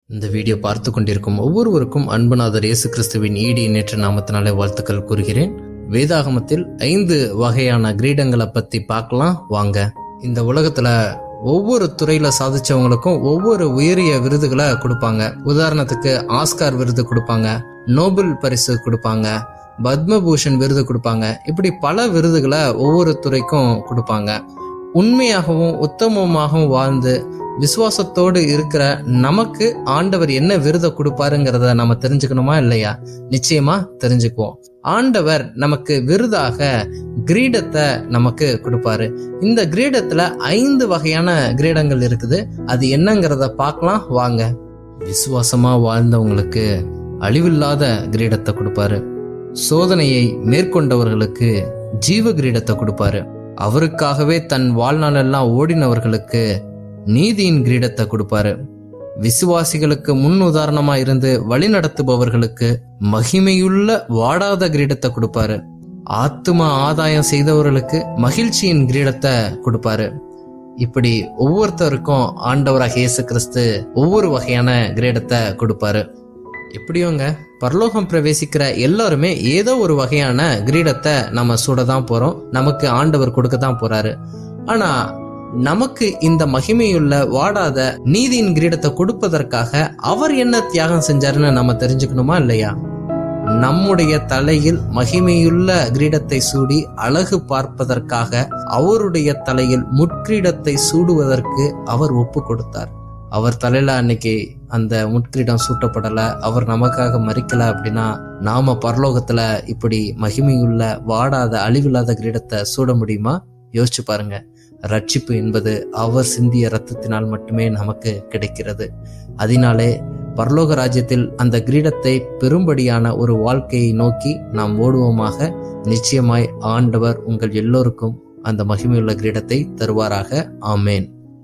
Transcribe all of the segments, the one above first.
இந்த வீடியோ பார்த்து கொண்டிருக்கும் ஒவ்வொருவருக்கும் அன்புநாதர் இயேசு கிறிஸ்துவின் ஈடி நேற்று நாமத்தினாலே வாழ்த்துக்கள் கூறுகிறேன் வேதாகமத்தில் ஐந்து வகையான கிரீடங்களை பத்தி பார்க்கலாம் வாங்க இந்த உலகத்துல ஒவ்வொரு துறையில சாதிச்சவங்களுக்கும் ஒவ்வொரு உயரிய விருதுகளை கொடுப்பாங்க உதாரணத்துக்கு ஆஸ்கார் விருது கொடுப்பாங்க நோபல் பரிசு கொடுப்பாங்க பத்மபூஷன் விருது கொடுப்பாங்க இப்படி பல விருதுகளை ஒவ்வொரு துறைக்கும் கொடுப்பாங்க உண்மையாகவும் உத்தமமாகவும் வாழ்ந்து விசுவாசத்தோடு இருக்கிற நமக்கு ஆண்டவர் என்ன விருதை கொடுப்பாருங்கிறத நம்ம தெரிஞ்சுக்கணுமா இல்லையா நிச்சயமா தெரிஞ்சுக்குவோம் ஆண்டவர் நமக்கு விருதாக கிரீடத்தை நமக்கு கொடுப்பாரு இந்த கிரீடத்துல ஐந்து வகையான கிரீடங்கள் இருக்குது அது என்னங்கிறத பார்க்கலாம் வாங்க விசுவாசமா வாழ்ந்தவங்களுக்கு அழிவில்லாத கிரீடத்தை கொடுப்பாரு சோதனையை மேற்கொண்டவர்களுக்கு ஜீவ கிரீடத்தை கொடுப்பாரு அவருக்காகவே தன் வாழ்நாளெல்லாம் ஓடினவர்களுக்கு நீதியின் கிரீடத்தை கொடுப்பாரு விசுவாசிகளுக்கு முன் உதாரணமா இருந்து வழி நடத்துபவர்களுக்கு மகிமையுள்ள வாடாத கிரீடத்தை கொடுப்பாரு ஆத்தும ஆதாயம் செய்தவர்களுக்கு மகிழ்ச்சியின் கிரீடத்தை கொடுப்பாரு இப்படி ஒவ்வொருத்தருக்கும் ஆண்டவராக இயேசு கிறிஸ்து ஒவ்வொரு வகையான கிரீடத்தை கொடுப்பாரு எப்படியோங்க பரலோகம் பிரவேசிக்கிற எல்லாருமே ஏதோ ஒரு வகையான கிரீடத்தை நம்ம சூட தான் போறோம் நமக்கு ஆண்டவர் கொடுக்க தான் போறாரு ஆனா நமக்கு இந்த மகிமையுள்ள வாடாத நீதியின் கிரீடத்தை கொடுப்பதற்காக அவர் என்ன தியாகம் செஞ்சாருன்னு நம்ம தெரிஞ்சுக்கணுமா இல்லையா நம்முடைய தலையில் மகிமையுள்ள கிரீடத்தை சூடி அழகு பார்ப்பதற்காக அவருடைய தலையில் முட்கிரீடத்தை சூடுவதற்கு அவர் ஒப்பு கொடுத்தார் அவர் தலையில அன்னைக்கு அந்த முட்கிரீடம் சூட்டப்படல அவர் நமக்காக மறிக்கல அப்படின்னா நாம பரலோகத்துல இப்படி மகிமையுள்ள வாடாத அழிவில்லாத கிரீடத்தை சூட முடியுமா யோசிச்சு பாருங்க ரட்சிப்பு என்பது அவர் சிந்திய ரத்தத்தினால் மட்டுமே நமக்கு கிடைக்கிறது அதனாலே பரலோக ராஜ்யத்தில் அந்த கிரீடத்தை பெரும்படியான ஒரு வாழ்க்கையை நோக்கி நாம் ஓடுவோமாக நிச்சயமாய் ஆண்டவர் உங்கள் எல்லோருக்கும் அந்த மகிமையுள்ள கிரீடத்தை தருவாராக ஆமேன்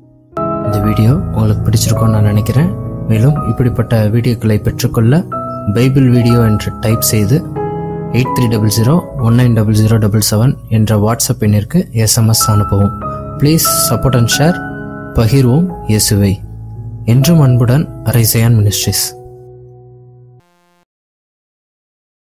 இந்த வீடியோ உங்களுக்கு பிடிச்சிருக்கும்னு நான் நினைக்கிறேன் மேலும் இப்படிப்பட்ட வீடியோக்களை பெற்றுக்கொள்ள பைபிள் வீடியோ என்று டைப் செய்து eight three double zero one nine double zero double seven என்ற வாட்ஸ்அப் எண்ணிற்கு எஸ்எம்எஸ் அனுப்பவும் ப்ளீஸ் சப்போர்ட் அண்ட் ஷேர் பகிர்வோம் இயேசுவை என்றும் அன்புடன் அரைசையான் மினிஸ்ட்ரிஸ்